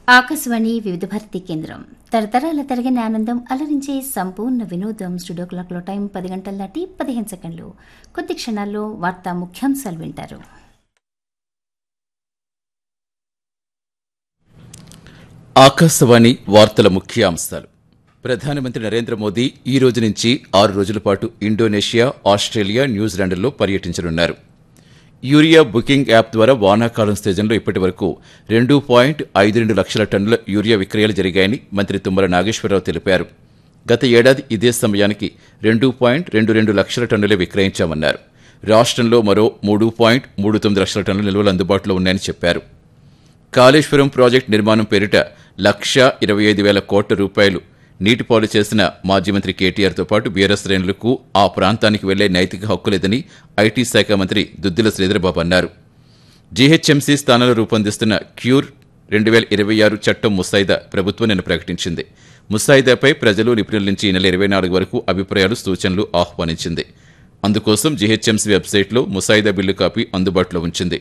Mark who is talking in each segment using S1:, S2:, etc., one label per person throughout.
S1: ఆకాశవాణి వివిధ భారతి కేంద్రం తరతరాల తరగని ఆనందం అలరించే సంపూర్ణ వినోదం స్టూడియో క్లాక్లో టైం పది గంటల దాటి పదిహేను సెకండ్లు కొద్ది క్షణాల్లో వార్తా ముఖ్యాంశాలు వింటారు
S2: ఆకాశవాణి వార్తల ముఖ్యాంశాలు ప్రధానమంత్రి నరేంద్ర మోదీ ఈ రోజు నుంచి ఆరు రోజుల పాటు ఇండోనేషియా ఆస్ట్రేలియా న్యూజిలాండ్లో పర్యటించనున్నారు యూరియా బుకింగ్ యాప్ ద్వారా వానాకాలం సీజన్లో ఇప్పటి వరకు రెండు పాయింట్ ఐదు రెండు లక్షల టన్నుల యూరియా విక్రయాలు జరిగాయని మంత్రి తుమ్మల నాగేశ్వరరావు తెలిపారు గత ఏడాది ఇదే సమయానికి రెండు పాయింట్ రెండు రెండు లక్షల టన్నులే విక్రయించామన్నారు రాష్ట్రంలో మరో మూడు పాయింట్ మూడు తొమ్మిది లక్షల టన్నుల నిల్వలు అందుబాటులో ఉన్నాయని చెప్పారు కాళేశ్వరం ప్రాజెక్టు నిర్మాణం పేరిట లక్ష ఇరవై ఐదు వేల కోట్ల రూపాయలు నీటిపాలు చేసిన మాజీ మంత్రి కేటీఆర్తో పాటు బీఆర్ఎస్ శ్రేణులకు ఆ ప్రాంతానికి వెళ్లే నైతిక హక్కు లేదని ఐటీ శాఖ మంత్రి దుద్దిల శ్రీధరబాబు అన్నారు జీహెచ్ఎంసీ స్థానంలో రూపొందిస్తున్న క్యూర్ రెండు వేల ఇరవై ఆరు చట్టం ముసాయిదా ప్రభుత్వం నిన్న ప్రకటించింది ముసాయిదాపై ప్రజలు నిపుణుల నుంచి ఈ నెల ఇరవై నాలుగు వరకు అభిప్రాయాలు సూచనలు ఆహ్వానించింది అందుకోసం జీహెచ్ఎంసీ వెబ్సైట్లో ముసాయిదా బిల్లు కాపీ అందుబాటులో ఉంచింది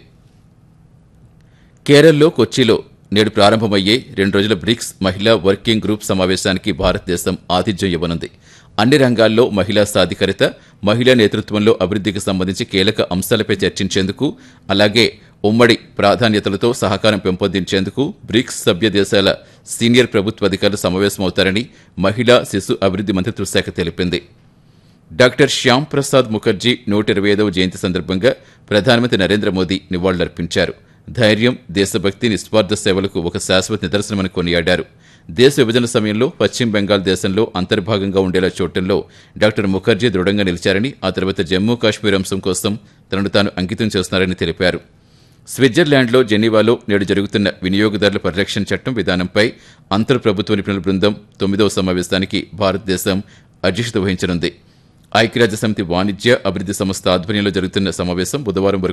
S2: కేరళలో కొచ్చిలో నేడు ప్రారంభమయ్యే రెండు రోజుల బ్రిక్స్ మహిళా వర్కింగ్ గ్రూప్ సమావేశానికి భారతదేశం ఆతిథ్యం ఇవ్వనుంది అన్ని రంగాల్లో మహిళా సాధికారిత మహిళా నేతృత్వంలో అభివృద్ధికి సంబంధించి కీలక అంశాలపై చర్చించేందుకు అలాగే ఉమ్మడి ప్రాధాన్యతలతో సహకారం పెంపొందించేందుకు బ్రిక్స్ సభ్య దేశాల సీనియర్ ప్రభుత్వ అధికారులు సమావేశమవుతారని మహిళా శిశు అభివృద్ధి మంత్రిత్వ శాఖ తెలిపింది డాక్టర్ శ్యామ్ ప్రసాద్ ముఖర్జీ నూట ఇరవై ఐదవ జయంతి సందర్భంగా ప్రధానమంత్రి నరేంద్ర మోదీ నివాళులర్పించారు ధైర్యం దేశభక్తి నిస్వార్థ సేవలకు ఒక శాశ్వత నిదర్శనమని కొనియాడారు దేశ విభజన సమయంలో పశ్చిమ బెంగాల్ దేశంలో అంతర్భాగంగా ఉండేలా చూడటంలో డాక్టర్ ముఖర్జీ దృఢంగా నిలిచారని ఆ తర్వాత జమ్మూ కాశ్మీర్ అంశం కోసం తనను తాను అంకితం చేస్తున్నారని తెలిపారు స్విట్జర్లాండ్లో జెనీవాలో నేడు జరుగుతున్న వినియోగదారుల పరిరక్షణ చట్టం విధానంపై అంతర్ ప్రభుత్వ నిపుణుల బృందం తొమ్మిదవ సమావేశానికి భారతదేశం అధ్యక్షత వహించనుంది ఐక్యరాజ్య సమితి వాణిజ్య అభివృద్ధి సంస్థ ఆధ్వర్యంలో జరుగుతున్న సమావేశం బుధవారం వరకు